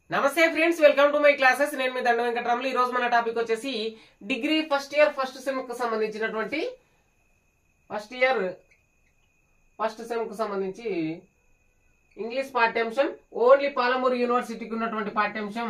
నమస్తే friends welcome to my classes నేను మీ దండ వెంకటరాములు ఈ రోజు మన టాపిక్ వచ్చేసి degree first year first sem కు సంబంధించినటువంటి ఫస్ట్ ఇయర్ ఫస్ట్ సెమ్ కు సంబంధించి ఇంగ్లీష్ పాఠ్యాంశం ఓన్లీ పాలమూరు యూనివర్సిటీకి ఉన్నటువంటి పాఠ్యాంశం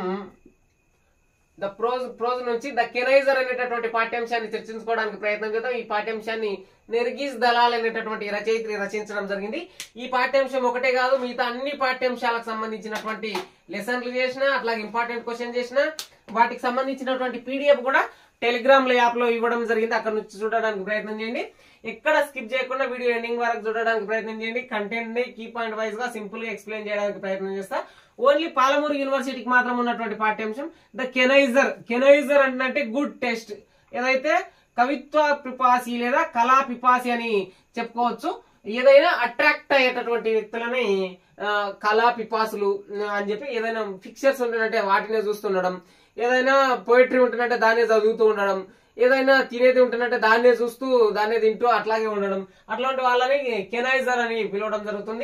ద ప్రోజ్ ప్రోజ్ నుంచి ద కెనైజర్ అనేటటువంటి పాఠ్యాంశాన్ని చర్చించుకోవడానికి ప్రయత్నం చేద్దాం ఈ పాఠ్యాంశాన్ని నిర్గీస్ దళాల్ అనేటటువంటి రచయిత్రి రచించడం జరిగింది ఈ పాఠ్యాంశం ఒకటే కాదు మిగతా అన్ని పాఠ్యాంశాలకు సంబంధించినటువంటి లెసన్లు చేసిన అట్లాగే ఇంపార్టెంట్ క్వశ్చన్ చేసిన వాటికి సంబంధించినటువంటి పీడిఎఫ్ కూడా టెలిగ్రామ్ లో యాప్ లో ఇవ్వడం జరిగింది అక్కడ నుంచి చూడడానికి ప్రయత్నం చేయండి ఎక్కడ స్కిప్ చేయకుండా వీడియో ఎండింగ్ వరకు చూడడానికి ప్రయత్నం చేయండి కంటెంట్ ని కీ పాయింట్ వైజ్ గా సింపుల్ గా ఎక్స్ప్లెయిన్ చేయడానికి ప్రయత్నం చేస్తా ఓన్లీ పాలమూరు యూనివర్సిటీకి మాత్రం ఉన్నటువంటి పాఠ్యాంశం ద కెనైజర్ కెనైజర్ అంటే గుడ్ టెస్ట్ ఏదైతే కవిత్వ పిపాసి లేదా కళా పిపాసి అని చెప్పుకోవచ్చు ఏదైనా అట్రాక్ట్ అయ్యేటటువంటి వ్యక్తులని ఆ, కళా పిపాసులు ఆ, అని చెప్పి ఏదైనా ఫిక్చర్స్ ఉంటుందంటే వాటినే చూస్తుండడం ఏదైనా పోయిటరీ ఉంటుందంటే దాన్నే చదువుతూ ఉండడం ఏదైనా తినేది ఉంటుందంటే దాన్నే చూస్తూ దాన్నే తింటూ అట్లాగే ఉండడం అట్లాంటి వాళ్ళని కెనైజర్ అని పిలవడం జరుగుతుంది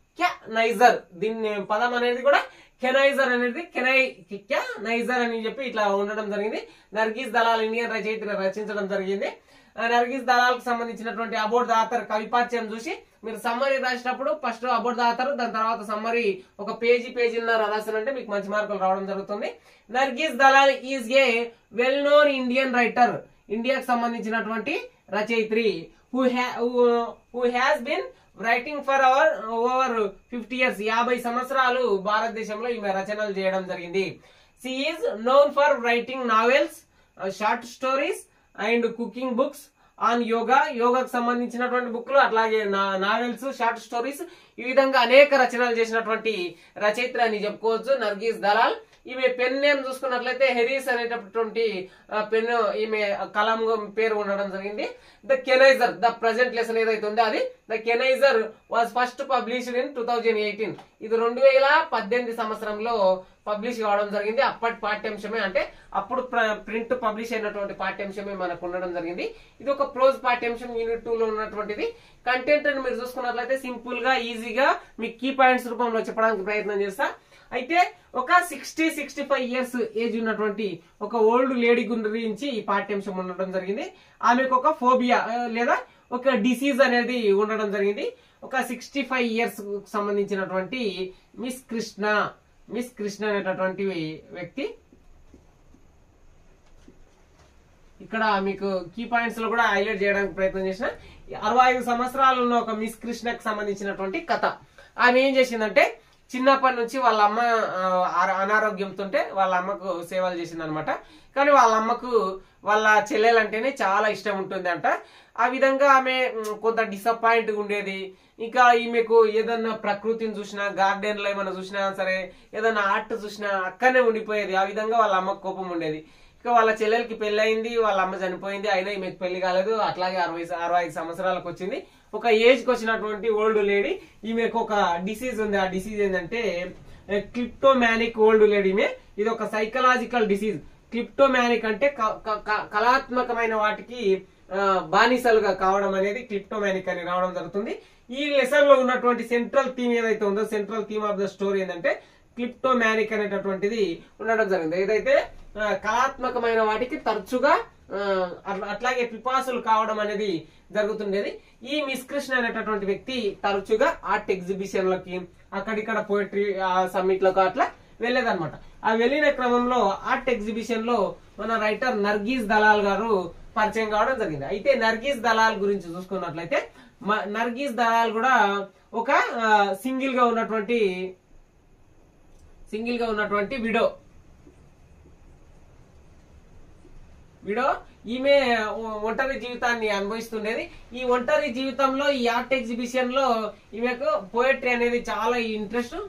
నైజర్ దీన్ని పదం అనేది కూడా కెనైజర్ అనేది కెనై నైజర్ అని చెప్పి ఇట్లా ఉండడం జరిగింది నర్గీస్ దళాల్ ఇండియన్ రచయితను రచించడం జరిగింది ఆ నర్గీస్ దళాలకు సంబంధించినటువంటి అబౌట్ ద ఆథర్ కవిపాచ్యం చూసి మీరు సమ్మరీ రాసినప్పుడు ఫస్ట్ అబౌట్ ద ఆథర్ దాని తర్వాత సమ్మరీ ఒక పేజీ పేజీన్నర రాసినంటే మీకు మంచి మార్కులు రావడం జరుగుతుంది Nergis Dalal is a well known Indian writer ఇండియాకు సంబంధించినటువంటి రచయిత్రి who who has been writing for our over fifty years యాభై సంవత్సరాలు భారతదేశంలో ఈమె రచనలు చేయడం జరిగింది she is known for writing novels short stories and cooking books on yoga యోగాకు సంబంధించినటువంటి బుక్లు అట్లాగే నావెల్స్ షార్ట్ స్టోరీస్ ఈ విధంగా అనేక రచనలు చేసినటువంటి రచయిత్రి అని చెప్పుకోవచ్చు నర్గీస్ దలాల్ ఈమె పెన్ నేమ్ చూసుకున్నట్లయితే హెరీస్ అనేటటువంటి పెన్ ఈమె కలాం పేరు ఉండడం జరిగింది the connoisseur the present lesson ఏదైతే ఉందో అది the connoisseur was first published in two thousand eighteen ఇది రెండు వేల పద్దెనిమిది సంవత్సరంలో పబ్లిష్ కావడం జరిగింది అప్పటి పాఠ్యాంశమే అంటే అప్పుడు ప్రింట్ పబ్లిష్ అయినటువంటి పాఠ్యాంశమే మనకు ఉండడం జరిగింది ఇది ఒక ప్రోజ్ పాఠ్యాంశం యూనిట్ టూ లో ఉన్నటువంటిది కంటెంట్ అని మీరు చూసుకున్నట్లయితే సింపుల్ గా ఈజీగా మీ కీ పాయింట్స్ రూపంలో చెప్పడానికి ప్రయత్నం చేస్తా అయితే ఒక sixty sixty five years age ఉన్నటువంటి ఒక ఓల్డ్ లేడీ గురించి ఈ పాఠ్యాంశం ఉండడం జరిగింది ఆమెకు ఒక ఫోబియా ఆ, లేదా ఒక డిసీజ్ అనేది ఉండడం జరిగింది ఒక సిక్స్టీ ఫైవ్ ఇయర్స్ సంబంధించినటువంటి మిస్ కృష్ణ మిస్ కృష్ణ అనేటటువంటి వ్యక్తి ఇక్కడ మీకు కీ పాయింట్స్ లో కూడా హైలైట్ చేయడానికి ప్రయత్నం చేసిన అరవై ఐదు సంవత్సరాలు ఉన్న ఒక మిస్ కృష్ణకి సంబంధించినటువంటి కథ ఆమె ఏం చేసిందంటే చిన్నప్పటి నుంచి వాళ్ళ అమ్మ ఆ, ఆ- అనారోగ్యంతో ఉంటే వాళ్ళ అమ్మకు సేవలు చేసింది అనమాట కానీ వాళ్ళ అమ్మకు వాళ్ళ చెల్లెలంటేనే చాలా ఇష్టం ఉంటుంది అంట ఆ విధంగా ఆమె మ్, కొంత డిసప్పాయింట్ ఉండేది ఇంకా ఈమెకు ఏదన్నా ప్రకృతిని చూసినా గార్డెన్ లో ఏమైనా చూసినా సరే ఏదన్నా ఆర్ట్ చూసినా అక్కడనే ఉండిపోయేది ఆ విధంగా వాళ్ళ అమ్మకు కోపం ఉండేది ఇక వాళ్ళ చెల్లెలకి పెళ్లి అయింది వాళ్ళ అమ్మ చనిపోయింది అయినా ఈమెకు పెళ్లి కాలేదు అట్లాగే అరవై అరవై ఐదు సంవత్సరాలకు వచ్చింది ఒక ఏజ్ కి వచ్చినటువంటి ఓల్డ్ లేడీ ఈమెకు ఒక డిసీజ్ ఉంది ఆ డిసీజ్ ఏంటంటే క్లిప్టోమానిక్ ఓల్డ్ లేడీ ఈమె ఇది ఒక సైకలాజికల్ డిసీజ్ క్లిప్టోమానిక్ అంటే క- క- క- కళాత్మకమైన వాటికి ఆ, బానిసలుగా కావడం అనేది క్లిప్టోమానిక్ అని రావడం జరుగుతుంది ఈ లెసన్ లో ఉన్నటువంటి సెంట్రల్ థీమ్ ఏదైతే ఉందో central theme of the story ఏంటంటే క్లిప్టోమానిక్ అనేటటువంటిది ఉండడం జరిగింది ఏదైతే ఆ, కళాత్మకమైన వాటికి తరచుగా ఆ, అట్లా- అట్లాగే పిపాసులు కావడం అనేది జరుగుతుండేది ఈ మిస్ కృష్ణ అనేటటువంటి వ్యక్తి తరచుగా ఆర్ట్ ఎగ్జిబిషన్లకి అక్కడిక్కడ పోయిటరీ సమ్మిట్లకు అట్లా వెళ్ళేదన్నమాట ఆ వెళ్ళిన క్రమంలో ఆర్ట్ ఎగ్జిబిషన్ లో మన రైటర్ నర్గీస్ దలాల్ గారు పరిచయం కావడం జరిగింది అయితే నర్గీస్ దలాల్ గురించి చూసుకున్నట్లయితే మ- నర్గీస్ దలాల్ కూడా ఒక సింగిల్ గా ఉన్నటువంటి సింగిల్ గా ఉన్నటువంటి విడో విడో ఈమె ఒ- ఒంటరి జీవితాన్ని అనుభవిస్తుండేది ఈ ఒంటరి జీవితంలో ఈ ఆర్ట్ ఎగ్జిబిషన్ లో ఈమెకు పోయట్రీ అనేది చాలా ఇంట్రెస్ట్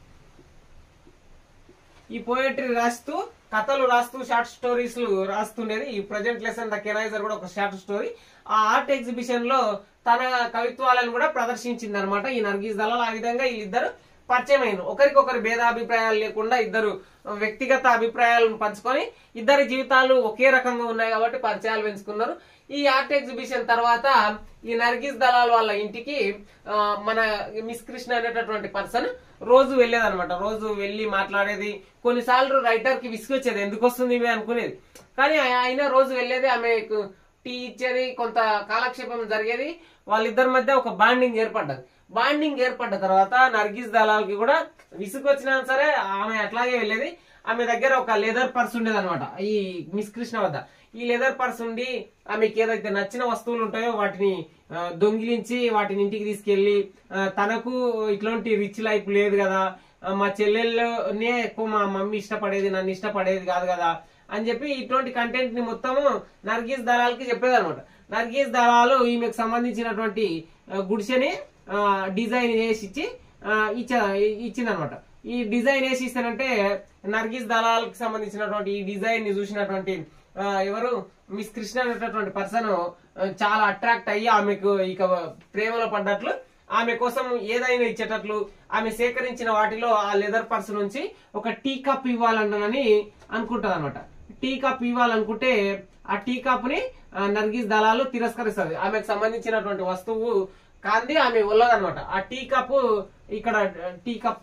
ఈ పోయట్రీ రాస్తూ కథలు రాస్తూ షార్ట్ స్టోరీస్ రాస్తుండేది ఈ ప్రజెంట్ లెసన్ ద కెనైజర్ కూడా ఒక షార్ట్ స్టోరీ ఆ ఆర్ట్ ఎగ్జిబిషన్ లో తన కవిత్వాలను కూడా ప్రదర్శించింది అనమాట ఈ నర్గీస్ దళాల్ ఆ విధంగా వీళ్ళిద్దరు పరిచయం అయింది ఒకరికొకరు భేదాభిప్రాయాలు లేకుండా ఇద్దరు వ్యక్తిగత అభిప్రాయాలను పంచుకొని ఇద్దరి జీవితాలు ఒకే రకంగా ఉన్నాయి కాబట్టి పరిచయాలు పెంచుకున్నారు ఈ ఆర్ట్ ఎగ్జిబిషన్ తర్వాత ఈ నర్గిస్ దళాల్ వాళ్ళ ఇంటికి ఆ, మన మిస్ కృష్ణ అనేటటువంటి పర్సన్ రోజు వెళ్ళేదన్నమాట రోజు వెళ్ళి మాట్లాడేది కొన్నిసార్లు రైటర్ కి విసుగొచ్చేది ఎందుకు వస్తుంది ఇవి అనుకునేది కానీ ఆ- ఆయన రోజు వెళ్ళేది ఆమెకు టీ ఇచ్చేది కొంత కాలక్షేపం జరిగేది వాళ్ళిద్దరి మధ్య ఒక బాండింగ్ ఏర్పడ్డది బాండింగ్ ఏర్పడ్డ తర్వాత నర్గిస్ దళాలకి కూడా విసుగు వచ్చినా సరే ఆమె అట్లాగే వెళ్ళేది ఆమె దగ్గర ఒక లెదర్ పర్స్ ఉండేది అనమాట ఈ మిస్ కృష్ణ వద్ద ఈ లెదర్ పర్స్ ఉండి ఆమెకి ఏదైతే నచ్చిన వస్తువులు ఉంటాయో వాటిని ఆ, దొంగిలించి వాటిని ఇంటికి తీసుకెళ్లి ఆ, తనకు ఇట్లాంటి రిచ్ లైఫ్ లేదు కదా ఆ, మా చెల్లెళ్ళనే ఎక్కువ మా మమ్మీ ఇష్టపడేది నన్ను ఇష్టపడేది కాదు కదా అని చెప్పి ఇటువంటి కంటెంట్ ని మొత్తము నర్గీస్ దళాలకి చెప్పేది అనమాట నర్గీస్ దళాలు ఈమెకు సంబంధించినటువంటి ఆ, గుడిసెని ఆ, డిజైన్ చేసి ఇచ్చి ఆ, ఇచ్చా ఇచ్చిందనమాట ఈ డిజైన్ వేసి ఇస్తానంటే నర్గీస్ దళాలకు సంబంధించినటువంటి ఈ డిజైన్ ని చూసినటువంటి ఆ, ఎవరు మిస్ కృష్ణ అనేటటువంటి పర్సన్ చాలా అట్రాక్ట్ అయ్యి ఆమెకు ఇక ప్రేమలో పడ్డట్లు ఆమె కోసం ఏదైనా ఇచ్చేటట్లు ఆమె సేకరించిన వాటిలో ఆ లెదర్ పర్స్ నుంచి ఒక టీ కప్ ఇవ్వాలంటనని అనుకుంటది అనమాట టీ కప్ ఇవ్వాలనుకుంటే ఆ టీ కప్ ని ఆ, నర్గీస్ దళాలు తిరస్కరిస్తుంది ఆమెకు సంబంధించినటువంటి వస్తువు కాంది ఆమె ఉన్నదన్నమాట ఆ టీ కప్ ఇక్కడ టీ కప్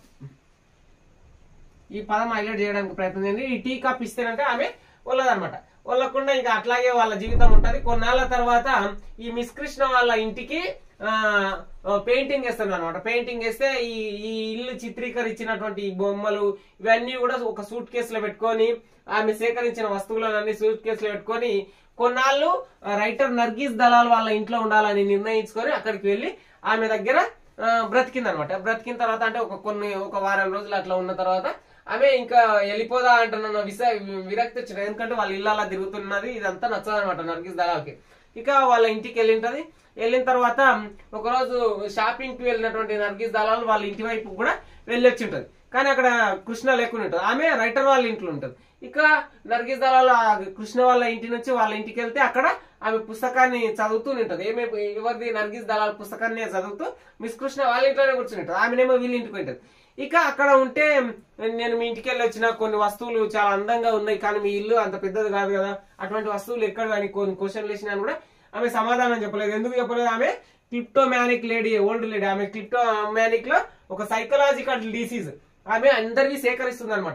ఈ పదం హైలైట్ చేయడానికి ప్రయత్నం చేయండి ఈ టీ కప్ ఇస్తేనంటే ఆమె వెళ్ళదన్నమాట వెళ్ళకుండా ఇంకా అట్లాగే వాళ్ళ జీవితం ఉంటది కొన్నాళ్ళ తర్వాత ఈ మిస్ కృష్ణ వాళ్ళ ఇంటికి పెయింటింగ్ వేస్తాను అనమాట పెయింటింగ్ వేస్తే ఈ ఈ ఇల్లు చిత్రీకరించినటువంటి ఈ బొమ్మలు ఇవన్నీ కూడా ఒక సూట్ కేసులో పెట్టుకొని ఆమె సేకరించిన వస్తువులన్నీ సూట్ కేసులో పెట్టుకొని కొన్నాళ్ళు రైటర్ నర్గీస్ దళాల్ వాళ్ళ ఇంట్లో ఉండాలని నిర్ణయించుకొని అక్కడికి వెళ్ళి ఆమె దగ్గర ఆ, బ్రతికిందనమాట బ్రతికిన తర్వాత అంటే ఒక కొన్ని ఒక వారం రోజులు అట్లా ఉన్న తర్వాత ఆమె ఇంకా వెళ్ళిపోదా అంటున్న విస విరక్తి వచ్చింది ఎందుకంటే వాళ్ళ ఇల్లు అలా తిరుగుతున్నది ఇదంతా నచ్చదనమాట నర్గీస్ దళాలకి ఇక వాళ్ళ ఇంటికి వెళ్ళింటది వెళ్ళిన తర్వాత ఒకరోజు షాపింగ్ కి వెళ్ళినటువంటి నర్గీస్ దళాలు వాళ్ళ ఇంటి వైపు కూడా వెళ్ళొచ్చి ఉంటది కానీ అక్కడ కృష్ణ లేకుండా ఉంటుంది ఆమె రైటర్ వాళ్ళ ఇంట్లో ఉంటుంది ఇక నర్గీస్ దళాలు ఆ కృష్ణ వాళ్ళ ఇంటి నుంచి వాళ్ళ ఇంటికి వెళ్తే అక్కడ ఆమె పుస్తకాన్ని చదువుతూ ఉంటది ఏమే ఎవరిది నర్గీస్ దళాల పుస్తకాన్ని చదువుతూ మిస్ కృష్ణ వాళ్ళ ఇంట్లోనే కూర్చుని ఉంటుంది ఆమెనేమో వీళ్ళ ఇంటికి ఉంటుంది ఇక అక్కడ ఉంటే నేను మీ ఇంటికి వెళ్ళి వచ్చిన కొన్ని వస్తువులు చాలా అందంగా ఉన్నాయి కానీ మీ ఇల్లు అంత పెద్దది కాదు కదా అటువంటి వస్తువులు ఎక్కడ అని కొన్ని క్వశ్చన్లు వేసినా కూడా ఆమె సమాధానం చెప్పలేదు ఎందుకు చెప్పలేదు ఆమె క్లిప్టోమానిక్ లేడీ ఓల్డ్ లేడీ ఆమె క్లిప్టోమానిక్ లో ఒక సైకలాజికల్ డిసీజ్ ఆమె అందరివి సేకరిస్తుంది అనమాట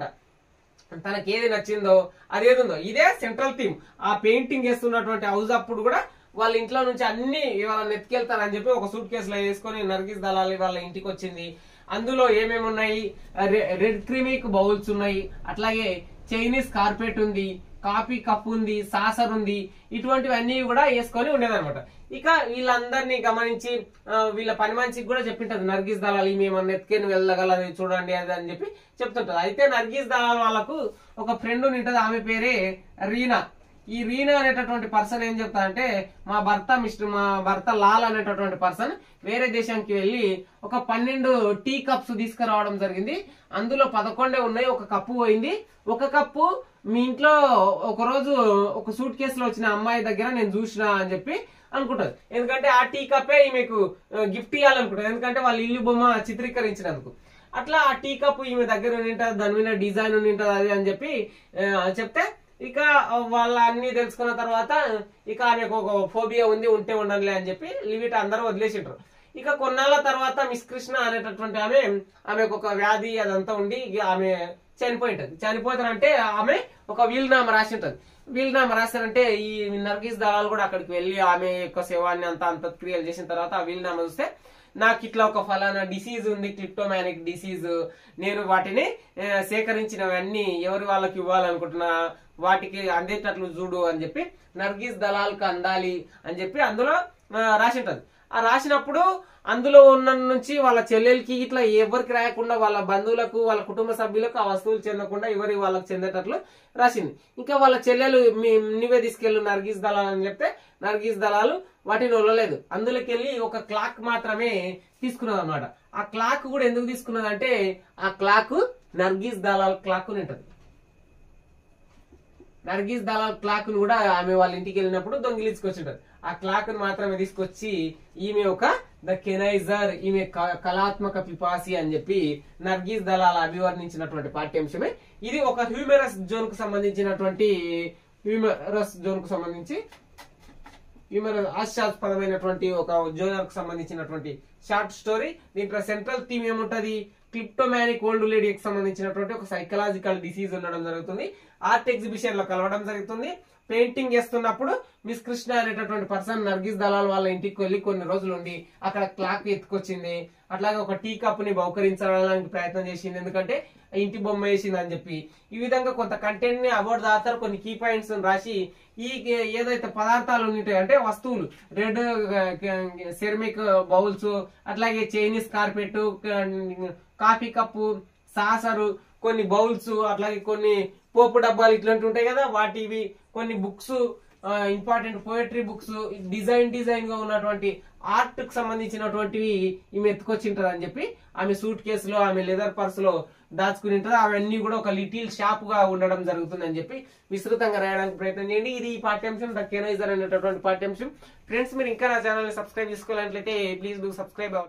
తనకి ఏది నచ్చిందో అదేది ఉందో ఇదే సెంట్రల్ థీమ్ ఆ పెయింటింగ్ వేస్తున్నటువంటి హౌస్ అప్పుడు కూడా వాళ్ళ ఇంట్లో నుంచి అన్ని వాళ్ళని ఎత్తుకెళ్తారని చెప్పి ఒక సూట్ కేసులో వేసుకొని నర్గిస్ దళాలి వాళ్ళ ఇంటికి వచ్చింది అందులో ఏమేమి ఉన్నాయి రె- రెడ్ క్రీమిక్ బౌల్స్ ఉన్నాయి అట్లాగే చైనీస్ కార్పెట్ ఉంది కాఫీ కప్ ఉంది సాసర్ ఉంది ఇటువంటివన్నీ కూడా వేసుకొని ఉండేదన్నమాట ఇక వీళ్ళందరినీ గమనించి ఆ, వీళ్ళ పని మనిషికి కూడా చెప్పింటది నర్గీస్ దళాలు మేము ఎత్తుకెని వెళ్ళగలది చూడండి అది అని చెప్పి చెప్తుంటది అయితే నర్గీస్ దళాల వాళ్ళకు ఒక ఫ్రెండ్ ఉంటది ఆమె పేరే రీనా ఈ రీనా అనేటటువంటి పర్సన్ ఏం చెప్తానంటే మా భర్త మిస్టర్ మా భర్త లాల్ అనేటటువంటి పర్సన్ వేరే దేశానికి వెళ్ళి ఒక పన్నెండు టీ కప్స్ తీసుకురావడం జరిగింది అందులో పదకొండే ఉన్నాయి ఒక కప్పు పోయింది ఒక కప్పు మీ ఇంట్లో ఒక రోజు ఒక సూట్ కేసులో వచ్చిన అమ్మాయి దగ్గర నేను చూసిన అని చెప్పి అనుకుంటది ఎందుకంటే ఆ టీ కప్పే ఈమెకు గిఫ్ట్ ఇవ్వాలనుకుంటది ఎందుకంటే వాళ్ళ ఇల్లు బొమ్మ చిత్రీకరించినందుకు అట్లా ఆ టీ కప్ ఈమె దగ్గర ఉండింటది దాని మీద డిజైన్ ఉండింటది అది అని చెప్పి ఆ, చెప్తే ఇక వాళ్ళ అన్ని తెలుసుకున్న తర్వాత ఇక ఆమెకు ఒక ఫోబియా ఉంది ఉంటే ఉండాలి అని చెప్పి లిమిట్ అందరూ వదిలేసింటారు ఇక కొన్నాళ్ళ తర్వాత మిస్ కృష్ణ అనేటటువంటి ఆమె ఆమెకు ఒక వ్యాధి అదంతా ఉండి ఇక ఆమె చనిపోయి ఉంటది చనిపోతారంటే ఆమె ఒక వీలునామా రాసి ఉంటది వీలునామా రాశారంటే ఈ నర్గీస్ దళాలు కూడా అక్కడికి వెళ్ళి ఆమె యొక్క శవాన్ని అంతా అంత క్రియలు చేసిన తర్వాత ఆ వీలునామా చూస్తే నాకు ఇట్లా ఒక ఫలానా డిసీజ్ ఉంది క్లిప్టోమానిక్ డిసీజ్ నేను వాటిని ఆ, సేకరించినవన్నీ ఎవరి వాళ్ళకి ఇవ్వాలనుకుంటున్నా వాటికి అందేటట్లు చూడు అని చెప్పి నర్గీస్ దళాలకు అందాలి అని చెప్పి అందులో ఆ, రాసి ఉంటది ఆ రాసినప్పుడు అందులో ఉన్న నుంచి వాళ్ళ చెల్లెలకి ఇట్లా ఎవరికి రాయకుండా వాళ్ళ బంధువులకు వాళ్ళ కుటుంబ సభ్యులకు ఆ వస్తువులు చెందకుండా ఎవరి వాళ్ళకి చెందేటట్లు రాసింది ఇంకా వాళ్ళ చెల్లెలు మీ నువ్వే తీసుకెళ్ళు నర్గీస్ దళాలు అని చెప్తే నర్గీస్ దళాలు వాటిని వదలలేదు అందులోకి వెళ్ళి ఒక క్లాక్ మాత్రమే తీసుకున్నది అనమాట ఆ క్లాక్ కూడా ఎందుకు తీసుకున్నది అంటే ఆ క్లాక్ నర్గీస్ దళాల్ క్లాక్ అని ఉంటది నర్గీస్ దళాల్ క్లాక్ ను కూడా ఆమె వాళ్ళ ఇంటికి వెళ్ళినప్పుడు దొంగిలించుకొచ్చింటారు ఆ క్లాక్ ను మాత్రమే తీసుకొచ్చి ఈమె ఒక ద కెనైజర్ ఈమె క- కళాత్మక పిపాసి అని చెప్పి నర్గీస్ దళాల అభివర్ణించినటువంటి పాఠ్యాంశమే ఇది ఒక హ్యూమరస్ జోన్ కు సంబంధించినటువంటి హ్యూమరస్ జోన్ కు సంబంధించి హ్యూమరస్ హాస్యాస్పదమైనటువంటి ఒక జోనర్ కు సంబంధించినటువంటి షార్ట్ స్టోరీ దీంట్లో సెంట్రల్ థీమ్ ఏముంటది క్లిప్టోమానిక్ ఓల్డ్ లేడీకి సంబంధించినటువంటి ఒక సైకలాజికల్ డిసీజ్ ఉండడం జరుగుతుంది ఆర్ట్ ఎగ్జిబిషన్ లో కలవడం జరుగుతుంది పెయింటింగ్ చేస్తున్నప్పుడు మిస్ కృష్ణ అనేటటువంటి పర్సన్ నర్గిస్ దళాల్ వాళ్ళ ఇంటికి వెళ్ళి కొన్ని రోజులు ఉండి అక్కడ క్లాక్ ఎత్తుకొచ్చింది అట్లాగే ఒక టీ కప్ ని బహుకరించడానికి ప్రయత్నం చేసింది ఎందుకంటే ఇంటి బొమ్మ వేసింది అని చెప్పి ఈ విధంగా కొంత కంటెంట్ ని అవార్డు దాతారు కొన్ని కీ పాయింట్స్ రాసి ఈ ఏదైతే పదార్థాలు ఉంటాయి అంటే వస్తువులు రెడ్ సెరమిక్ బౌల్స్ అట్లాగే Chinese carpet coffee cup saucer కొన్ని బౌల్స్ అట్లాగే కొన్ని పోపు డబ్బాలు ఇట్లాంటివి ఉంటాయి కదా వాటివి కొన్ని books important poetry books design design గా ఉన్నటువంటి ఆర్ట్ కు సంబంధించినటువంటివి ఈమె ఎత్తుకొచ్చింటారు అని చెప్పి ఆమె సూట్ కేసులో ఆమె లెదర్ పర్స్ లో దాచుకుని ఉంటారు అవన్నీ కూడా ఒక లిటిల్ షాప్ గా ఉండడం జరుగుతుంది అని చెప్పి విస్తృతంగా రాయడానికి ప్రయత్నం చేయండి ఇది ఈ పాఠ్యాంశం ద కెనైజర్ అనేటటువంటి పాఠ్యాంశం ఫ్రెండ్స్ మీరు ఇంకా నా ఛానల్ ని సబ్స్క్రైబ్ చేసుకోవాలంటే ప్లీజ్ డూ సబ్స్క్రైబ్